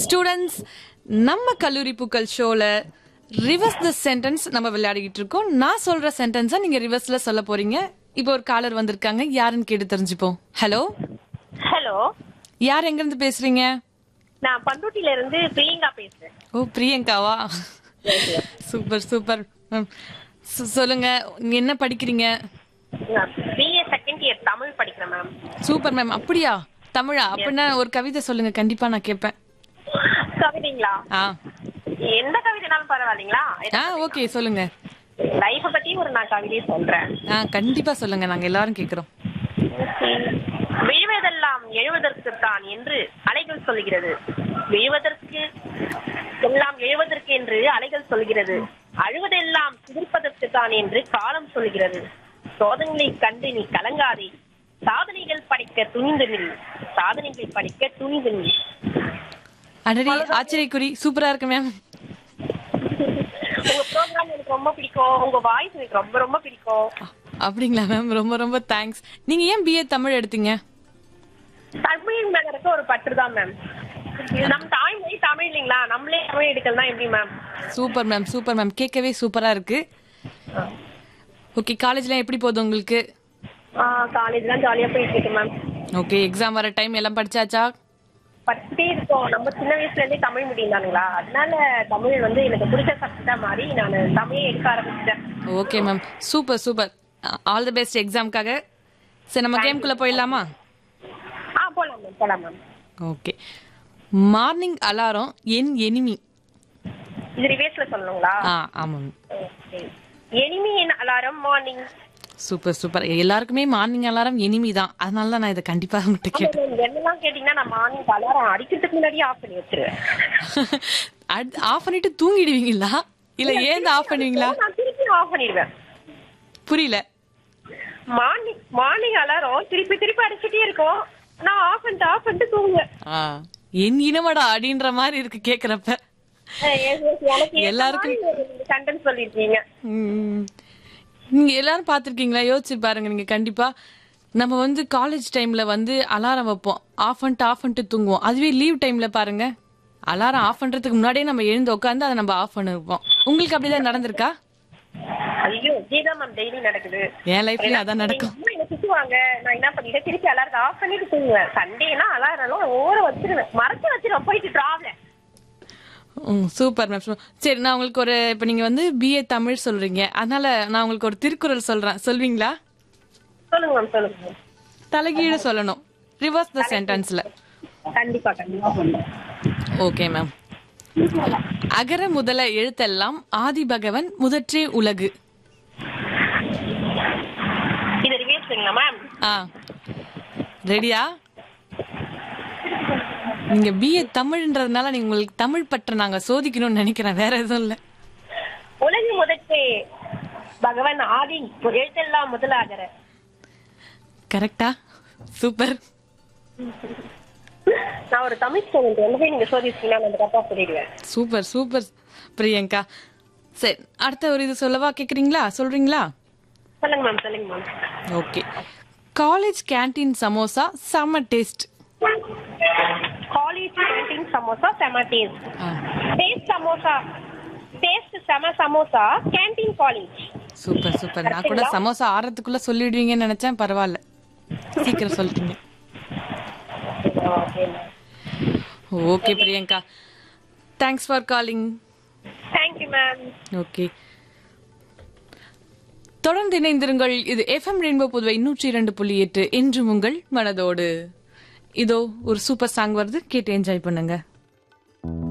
Students நம்ம கல்லூரி பூக்கள் ஷோல ரிவர்ஸ் த சென்டென்ஸ் நம்ம விளையாடிக்கிட்டு இருக்கோம் நான் சொல்ற சென்டென்ஸை நீங்க ரிவர்ஸ்ல சொல்ல போறீங்க இப்போ ஒரு காலர் வந்திருக்காங்க யாருன்னு கேட்டு தெரிஞ்சுப்போம் ஹலோ ஹலோ யார் எங்க இருந்து பேசுறீங்க நான் பண்ருட்டில இருந்து பிரியங்கா பேசுறேன் ஓ பிரியங்காவா சூப்பர் சூப்பர் மேம் சொல்லுங்க நீங்க என்ன படிக்கிறீங்க நான் பிஏ செகண்ட் இயர் தமிழ் படிக்கிறேன் மேம் சூப்பர் மேம் அப்படியா தமிழா அப்படின்னா ஒரு கவிதை சொல்லுங்க கண்டிப்பா நான் கேட்பேன் கவிதைங்களா ஆ எந்த கவிதைனாலும் பரவாயில்லைங்களா ஆ ஓகே சொல்லுங்க லைஃப பத்தி ஒரு நான் கவிதையை சொல்றேன் ஆ கண்டிப்பா சொல்லுங்க நாங்க எல்லாரும் கேக்குறோம் விழுவதெல்லாம் எழுவதற்குத்தான் என்று அலைகள் சொல்கிறது விழுவதற்கு எல்லாம் எழுவதற்கு என்று அலைகள் சொல்கிறது அழுவதெல்லாம் சிரிப்பதற்கு தான் என்று காலம் சொல்கிறது சோதனைகளை கண்டு நீ கலங்காதே சாதனைகள் படைக்க துணிந்து நில் சாதனைகள் படைக்க துணிந்து நில் அடடி ஆச்சரியக்குறி சூப்பரா இருக்கு மேம் உங்க ப்ரோக்ராம் எனக்கு ரொம்ப பிடிக்கும் உங்க வாய்ஸ் எனக்கு ரொம்ப ரொம்ப பிடிக்கும் அப்படிங்களா மேம் ரொம்ப ரொம்ப தேங்க்ஸ் நீங்க ஏன் பிஏ தமிழ் எடுத்தீங்க தமிழ் மேல இருக்க ஒரு பற்று தான் மேம் நம்ம தாய்மொழி தமிழ் இல்லைங்களா நம்மளே தமிழ் எடுக்கலாம் எப்படி ma'am super ma'am super ma'am கேட்கவே சூப்பரா இருக்கு ஓகே காலேஜ்ல எப்படி போகுது உங்களுக்கு காலேஜ் தான் ஜாலியா போயிட்டு இருக்கு மேம் ஓகே எக்ஸாம் வர டைம் எல்லாம் படிச்சாச்சா படிச்சுட்டே இருக்கோம் நம்ம சின்ன வயசுல இருந்தே தமிழ் மீடியம் தானுங்களா அதனால தமிழ் வந்து எனக்கு பிடிச்ச சப்ஜெக்டா மாறி நான் தமிழே எடுக்க ஆரம்பிச்சிட்டேன் okay ma'am super super all the best எக்ஸாம்க்காக சரி நம்ம கேம்குள்ள போயிடலாமா ஆ போலாம் மேம் போலாம் மேம் ஓகே மார்னிங் அலாரம் என் எனிமி இது ரிவேஸ்ல சொல்லணுங்களா ஆ ஆமாம் enemy in alarm morning super super எல்லாருக்குமே மார்னிங் அலாரம் எனிமி தான் அதனால தான் நான் இதை கண்டிப்பா உங்ககிட்ட கேட்டேன் என்னெல்லாம் கேட்டீங்கன்னா நான் மார்னிங் அலாரம் அடிக்கிறதுக்கு முன்னாடியே ஆஃப் பண்ணி வச்சிருவேன் ஆஃப் பண்ணிட்டு தூங்கிடுவீங்களா இல்ல ஏன் ஆஃப் பண்ணுவீங்களா நான் திருப்பி ஆஃப் பண்ணிடுவேன் புரியல மார்னிங் மார்னிங் அலாரம் திருப்பி திருப்பி அடிச்சுட்டே இருக்கும் நான் ஆஃப் பண்ணிட்டு ஆஃப் பண்ணிட்டு தூங்குவேன் ஆ என் இனமடா அப்படின்ற மாதிரி இருக்கு கேக்குறப்ப அஹ் yes, yes, எனக்கு எல்லாருக்கும்- கண்டென்ட் சொல்லிருக்கீங்க ம். நீங்க எல்லாரும் பாத்திருக்கீங்களா யோசிச்சு பாருங்க நீங்க கண்டிப்பா நம்ம வந்து காலேஜ் டைம்ல வந்து அலாரம் வைப்போம் ஆஃப் பண்ணிட்டு ஆஃப் பண்ணிட்டு தூங்குவோம் அதுவே லீவ் டைம்ல பாருங்க அலாரம் ஆஃப் பண்றதுக்கு முன்னாடியே நம்ம எழுந்து உட்காந்து அதை நம்ம ஆஃப் பண்ணிருப்போம் உங்களுக்கு அப்படிதான் நடந்திருக்கா ஐயோ இதேதான் மேம் டெய்லி நடக்குது என் லைஃப்லயும் அதான் நடக்கும் அம்மா என்ன திட்டுவாங்க நான் என்ன பண்ணிட்டேன் திருப்பி அலாரத்தை ஆஃப் பண்ணிட்டு தூங்குவேன் சண்டேனா அலாரம் எல்லாம் ஓர வச்சிருவேன் மறைச்சு வச்சிருவேன் போயிட்டு டிராவல ம் சூப்பர் மேம் சரி நான் உங்களுக்கு ஒரு இப்போ நீங்க வந்து பிஏ தமிழ் சொல்றீங்க அதனால நான் உங்களுக்கு ஒரு திருக்குறள் சொல்றேன் சொல்வீங்களா சொல்லுங்க மேம் சொல்லுங்க மேம் தலைகீழ சொல்லணும் ரிவர்ஸ் த சென்டென்ஸ்ல கண்டிப்பா கண்டிப்பா ஓகே மேம் அகர முதல எழுத்தெல்லாம் ஆதி பகவன் முதற்றே உலகு இது ரிவேஸ்ங்களா மேம் ஆ ரெடியா நீங்க பிஏ தமிழ்ன்றதுனால நீங்க உங்களுக்கு தமிழ் பற்ற நாங்க சோதிக்கணும்னு நினைக்கிறேன் வேற எதுவும் இல்ல உலகு முதற்றே பகவான் ஆதி எழுத்தெல்லாம் முதலாகிற கரெக்டா சூப்பர் நான் ஒரு தமிழ் ஸ்டூடெண்ட் என்ன போய் நீங்க சோதிச்சீங்கன்னா நான் கரெக்டா சொல்லிடுவேன் சூப்பர் சூப்பர் பிரியங்கா சரி அடுத்த ஒரு இது சொல்லவா கேக்குறீங்களா சொல்றீங்களா சொல்லுங்க மேம் சொல்லுங்க ma'am okay college canteen samosa செம்ம டேஸ்ட் காலேஜ் கேண்டீன் சமோசா செம டேஸ்ட் டேஸ்ட் சமோசா டேஸ்ட் செம samosa canteen college super super நான் கூட சமோசா ஆறதுக்குள்ள சொல்லிடுவீங்கன்னு நினைச்சேன் பரவாயில்ல சீக்கிரம் சொல்லிட்டீங்க okay Priyanka thanks for calling thank you ma'am okay தொடர்ந்து இணைந்திருங்கள் இது எஃப்எம் ரெயின்போ புதுவை நூற்றி இரண்டு புள்ளி எட்டு என்றும் உங்கள் மனதோடு இதோ ஒரு சூப்பர் சாங் வருது கேட்டு என்ஜாய் பண்ணுங்க